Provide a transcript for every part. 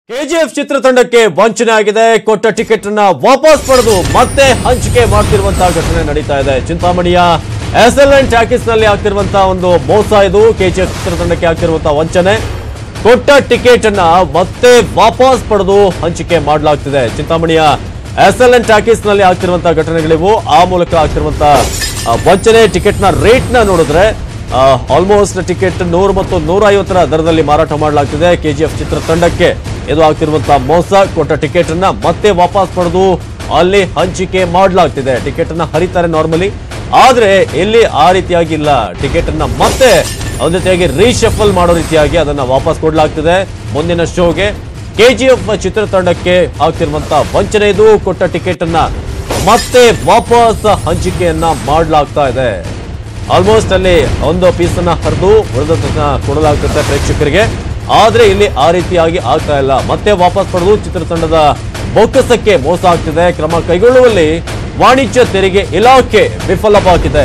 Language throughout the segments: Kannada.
ಕೆಜಿಎಫ್ ಚಿತ್ರತಂಡಕ್ಕೆ ವಂಚನೆ ಆಗಿದೆ ಕೊಟ್ಟ ಟಿಕೆಟ್ ಅನ್ನ ವಾಪಸ್ ಪಡೆದು ಮತ್ತೆ ಹಂಚಿಕೆ ಮಾಡ್ತಿರುವಂತಹ ಘಟನೆ ನಡೀತಾ ಇದೆ ಚಿಂತಾಮಣಿಯ ಎಸ್ ಎಲ್ ಎನ್ ಟ್ಯಾಕಿಸ್ ನಲ್ಲಿ ಆಗ್ತಿರುವಂತಹ ಒಂದು ಮೋಸ ಇದು ಕೆಜಿಎಫ್ ಚಿತ್ರತಂಡಕ್ಕೆ ಆಗ್ತಿರುವಂತಹ ವಂಚನೆ ಕೊಟ್ಟ ಟಿಕೆಟ್ ಅನ್ನ ಮತ್ತೆ ವಾಪಸ್ ಪಡೆದು ಹಂಚಿಕೆ ಮಾಡಲಾಗ್ತಿದೆ ಚಿಂತಾಮಣಿಯ ಎಸ್ ಎಲ್ ಎನ್ ಟ್ಯಾಕಿಸ್ ನಲ್ಲಿ ಆಗ್ತಿರುವಂತಹ ಘಟನೆಗಳಿವು ಆ ಮೂಲಕ ಆಗ್ತಿರುವಂತಹ ಆ, ವಂಚನೆ ಟಿಕೆಟ್ ನ ರೇಟ್ ನ ನೋಡಿದ್ರೆ ಆಲ್ಮೋಸ್ಟ್ ಟಿಕೆಟ್ ನೂರು ಮತ್ತು ನೂರ ಐವತ್ತರ ದರದಲ್ಲಿ ಮಾರಾಟ ಮಾಡಲಾಗ್ತಿದೆ ಕೆಜಿಎಫ್ ಚಿತ್ರತಂಡಕ್ಕೆ ಇದು ಆಗ್ತಿರುವಂತಹ ಮೋಸ ಕೊಟ್ಟ ಟಿಕೆಟ್ ಅನ್ನ ಮತ್ತೆ ವಾಪಸ್ ಪಡೆದು ಅಲ್ಲಿ ಹಂಚಿಕೆ ಮಾಡಲಾಗ್ತಿದೆ ಟಿಕೆಟ್ ಅನ್ನ ಹರಿತಾರೆ ನಾರ್ಮಲಿ ಆದ್ರೆ ಇಲ್ಲಿ ಆ ರೀತಿಯಾಗಿ ಇಲ್ಲ ಟಿಕೆಟ್ ಅನ್ನ ಮತ್ತೆ ಒಂದ್ ರೀತಿಯಾಗಿ ರೀಶಫಲ್ ಮಾಡೋ ರೀತಿಯಾಗಿ ಅದನ್ನ ವಾಪಸ್ ಕೊಡ್ಲಾಗ್ತಿದೆ ಮುಂದಿನ ಶೋಗೆ ಕೆಜಿಎಫ್ ಚಿತ್ರತಂಡಕ್ಕೆ ಆಗ್ತಿರುವಂತಹ ವಂಚನೆ ಇದು ಕೊಟ್ಟ ಟಿಕೆಟ್ ಅನ್ನ ಮತ್ತೆ ವಾಪಸ್ ಹಂಚಿಕೆಯನ್ನ ಮಾಡಲಾಗ್ತಾ ಇದೆ ಆಲ್ಮೋಸ್ಟ್ ಅಲ್ಲಿ ಒಂದು ಪೀಸ್ ಅನ್ನ ಹರಿದು ಉಳಿದದನ್ನ ಕೊಡಲಾಗ್ತದೆ ಪ್ರೇಕ್ಷಕರಿಗೆ ಆದ್ರೆ ಇಲ್ಲಿ ಆ ರೀತಿಯಾಗಿ ಆಗ್ತಾ ಇಲ್ಲ ಮತ್ತೆ ವಾಪಸ್ ಪಡೆದು ಚಿತ್ರತಂಡದ ಬೊಕ್ಕಸಕ್ಕೆ ಮೋಸ ಆಗ್ತಿದೆ ಕ್ರಮ ಕೈಗೊಳ್ಳುವಲ್ಲಿ ವಾಣಿಜ್ಯ ತೆರಿಗೆ ಇಲಾಖೆ ವಿಫಲವಾಗಿದೆ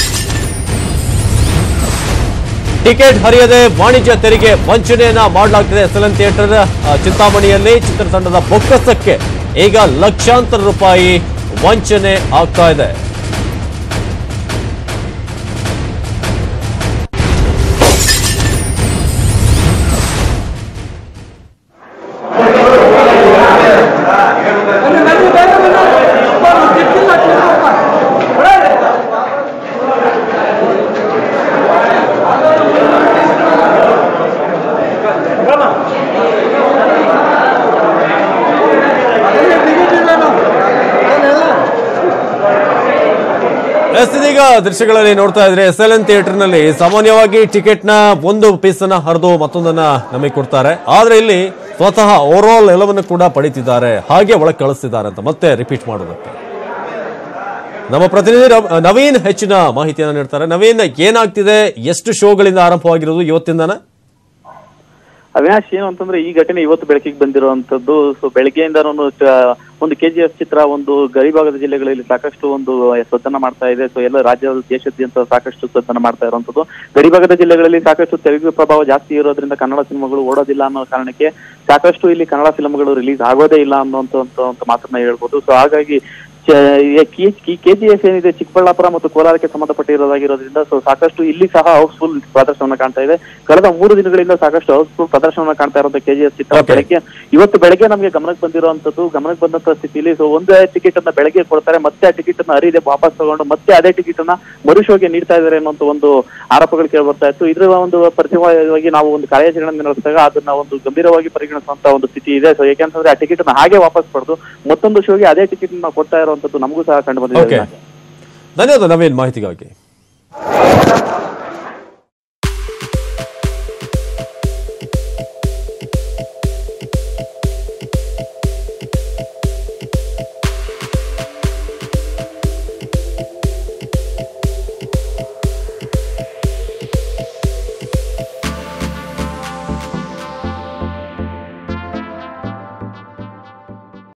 ಟಿಕೆಟ್ ಹರಿಯದೆ ವಾಣಿಜ್ಯ ತೆರಿಗೆ ವಂಚನೆಯನ್ನ ಮಾಡಲಾಗ್ತಿದೆ ಎಸ್ ಎಲ್ ಥಿಯೇಟರ್ ಆ, ಚಿಂತಾಮಣಿಯಲ್ಲಿ ಚಿತ್ರತಂಡದ ಬೊಕ್ಕಸಕ್ಕೆ ಈಗ ಲಕ್ಷಾಂತರ ರೂಪಾಯಿ ವಂಚನೆ ಆಗ್ತಾ ಇದೆ ಎಸ್ ಇದೀಗ ದೃಶ್ಯಗಳಲ್ಲಿ ನೋಡ್ತಾ ಇದ್ರೆ ಎಸ್ ಎಲ್ ಎನ್ ಥಿಯೇಟರ್ ನಲ್ಲಿ ಸಾಮಾನ್ಯವಾಗಿ ಟಿಕೆಟ್ ನ ಒಂದು ಪೀಸ್ ಅನ್ನ ಹರಿದು ಮತ್ತೊಂದನ್ನ ನಮಗೆ ಕೊಡ್ತಾರೆ ಆದ್ರೆ ಇಲ್ಲಿ ಸ್ವತಃ ಓವರ್ ಆಲ್ ಎಲ್ಲವನ್ನು ಕೂಡ ಪಡಿತಿದ್ದಾರೆ ಹಾಗೆ ಒಳಗೆ ಕಳಿಸ್ತಿದ್ದಾರೆ ಅಂತ ಮತ್ತೆ ರಿಪೀಟ್ ಮಾಡೋದಕ್ಕೆ ನಮ್ಮ ಪ್ರತಿನಿಧಿ ರವ್- ನವೀನ್ ಹೆಚ್ಚಿನ ಮಾಹಿತಿಯನ್ನು ನೀಡ್ತಾರೆ ನವೀನ್ ಏನಾಗ್ತಿದೆ ಎಷ್ಟು ಶೋಗಳಿಂದ ಆರಂಭವಾಗಿರೋದು ಇವತ್ತಿಂದನ ಅವಿನಾಶ್ ಏನು ಅಂತಂದ್ರೆ ಈ ಘಟನೆ ಇವತ್ತು ಬೆಳಕಿಗೆ ಬಂದಿರುವಂತದ್ದು ಸೊ ಬೆಳಗ್ಗೆಯಿಂದನೂ ಚ- ಒಂದು ಕೆಜಿಎಫ್ ಚಿತ್ರ ಒಂದು ಗರಿಭಾಗದ ಜಿಲ್ಲೆಗಳಲ್ಲಿ ಸಾಕಷ್ಟು ಒಂದು ಸದ್ದನ್ನ ಮಾಡ್ತಾ ಇದೆ ಸೊ ಎಲ್ಲ ರಾಜ್ಯ ದೇಶಾದ್ಯಂತ ಸಾಕಷ್ಟು ಸದ್ದನ್ನ ಮಾಡ್ತಾ ಇರುವಂತದ್ದು ಗಡಿಭಾಗದ ಜಿಲ್ಲೆಗಳಲ್ಲಿ ಸಾಕಷ್ಟು ತೆಲುಗು ಪ್ರಭಾವ ಜಾಸ್ತಿ ಇರೋದ್ರಿಂದ ಕನ್ನಡ ಸಿನಿಮಾಗಳು ಓಡೋದಿಲ್ಲ ಅನ್ನೋ ಕಾರಣಕ್ಕೆ ಸಾಕಷ್ಟು ಇಲ್ಲಿ ಕನ್ನಡ ಫಿಲ್ಮ್ಗಳು ರಿಲೀಸ್ ಆಗೋದೇ ಇಲ್ಲ ಅನ್ನೋಂತ ಒಂದು ಮಾತನ್ನ ಹೇಳ್ಬೋದು ಸೊ ಹಾಗಾಗಿ ಕೆಜಿಎಫ್ ಏನಿದೆ ಚಿಕ್ಕಬಳ್ಳಾಪುರ ಮತ್ತು ಕೋಲಾರಕ್ಕೆ ಸಂಬಂಧಪಟ್ಟಿರೋದಾಗಿರೋದ್ರಿಂದ ಸೊ ಸಾಕಷ್ಟು ಇಲ್ಲಿ ಸಹ ಹೌಸ್ಫುಲ್ ಪ್ರದರ್ಶನ ಕಾಣ್ತಾ ಇದೆ ಕಳೆದ ಮೂರು ದಿನಗಳಿಂದ ಸಾಕಷ್ಟು ಹೌಸ್ಫುಲ್ ಪ್ರದರ್ಶನ ಕಾಣ್ತಾ ಇರೋದು ಕೆಜಿಎಫ್ ಚಿತ್ರ Okay. ಬೆಳಗ್ಗೆ ಇವತ್ತು ಬೆಳಗ್ಗೆ ನಮಗೆ ಗಮನಕ್ಕೆ ಬಂದಿರುವಂತದ್ದು ಗಮನಕ್ಕೆ ಬಂದಂತ ಸ್ಥಿತಿಯಲ್ಲಿ ಸೊ ಒಂದೇ ಟಿಕೆಟ್ ಅನ್ನ ಬೆಳಗ್ಗೆ ಕೊಡ್ತಾರೆ ಮತ್ತೆ ಆ ಟಿಕೆಟ್ ಅನ್ನ ಹರಿದೆ ವಾಪಸ್ ತಗೊಂಡು ಮತ್ತೆ ಅದೇ ಟಿಕೆಟ್ ಅನ್ನ ಮರುಶೋಗೆ ನೀಡ್ತಾ ಇದ್ದಾರೆ ಅನ್ನೋ ಒಂದು ಆರೋಪಗಳು ಕೇಳಿ ಬರ್ತಾ ಇತ್ತು ಇದರ ಒಂದು ಪ್ರತಿಭವಾಗಿ ನಾವು ಒಂದು ಕಾರ್ಯಾಚರಣೆ ನಡೆಸಿದಾಗ ಅದನ್ನ ಒಂದು ಗಂಭೀರವಾಗಿ ಪರಿಗಣಿಸುವಂತ ಒಂದು ಸ್ಥಿತಿ ಇದೆ ಸೊ ಯಾಕೆಂತಂದ್ರೆ ಆ ಟಿಕೆಟ್ ಅನ್ನ ಹಾಗೆ ವಾಪಸ್ ಪಡೆದು ಮತ್ತೊಂದು ಶೋಗೆ ಅದೇ ಟಿಕೆಟ್ ಅನ್ನ ಕೊಡ್ತಾ ಇರುವಂತದ್ದು ನಮಗೂ ಸಹ ಕಂಡು ಓಕೆ ಬಂದಿದೆ ಧನ್ಯವಾದ ನವೀನ್ ಮಾಹಿತಿಗಾಗಿ